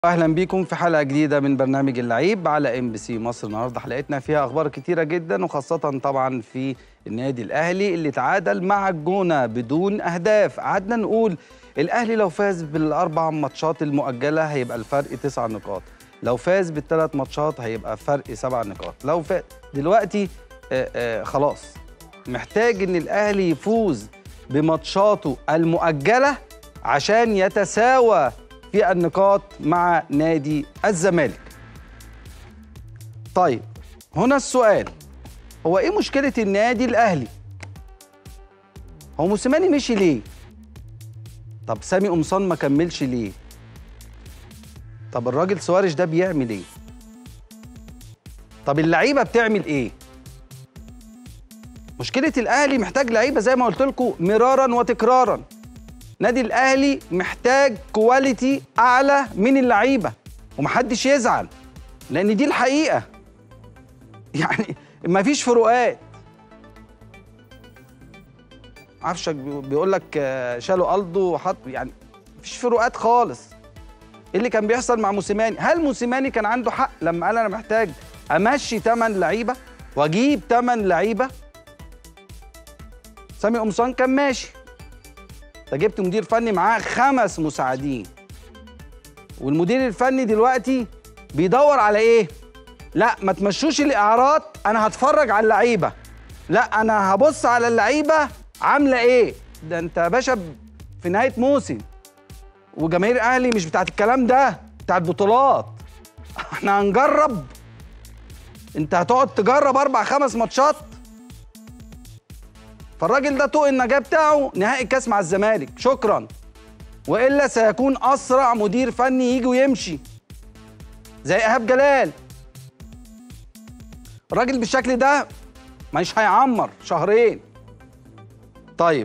اهلا بيكم في حلقه جديده من برنامج اللعيب على ام بي سي مصر النهارده حلقتنا فيها اخبار كتيره جدا وخاصه طبعا في النادي الاهلي اللي تعادل مع الجونه بدون اهداف قعدنا نقول الاهلي لو فاز بالاربع ماتشات المؤجله هيبقى الفرق تسع نقاط لو فاز بالثلاث ماتشات هيبقى فرق سبع نقاط لو فاز دلوقتي آآ آآ خلاص محتاج ان الاهلي يفوز بماتشاته المؤجله عشان يتساوى في النقاط مع نادي الزمالك طيب هنا السؤال هو ايه مشكله النادي الاهلي هو موسيماني مشي ليه طب سامي قمصان ما كملش ليه طب الراجل سوارش ده بيعمل ايه طب اللعيبه بتعمل ايه مشكله الاهلي محتاج لعيبه زي ما قلت لكم مرارا وتكرارا نادي الاهلي محتاج كواليتي اعلى من اللعيبه ومحدش يزعل لان دي الحقيقه يعني مفيش فروقات عفشك بيقول لك شالوا الدو وحط يعني مفيش فروقات خالص ايه اللي كان بيحصل مع موسيماني هل موسيماني كان عنده حق لما قال انا محتاج امشي 8 لعيبه واجيب 8 لعيبه سامي قمصان كان ماشي انت جبت مدير فني معاه خمس مساعدين والمدير الفني دلوقتي بيدور على ايه لا ما تمشوش الاعارات انا هتفرج على اللعيبه لا انا هبص على اللعيبه عامله ايه ده انت يا باشا في نهايه موسم وجماهير الاهلي مش بتاعت الكلام ده بتاعت بطولات احنا هنجرب انت هتقعد تجرب اربع خمس ماتشات فالراجل ده طوق النجاه بتاعه نهائي كاس مع الزمالك شكرا والا سيكون اسرع مدير فني يجي ويمشي زي ايهاب جلال الراجل بالشكل ده مش هيعمر شهرين طيب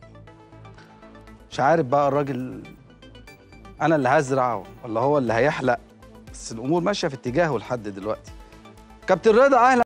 مش عارف بقى الراجل انا اللي هزرع ولا هو اللي هيحلق بس الامور ماشيه في اتجاهه لحد دلوقتي كابتن رضا اهلا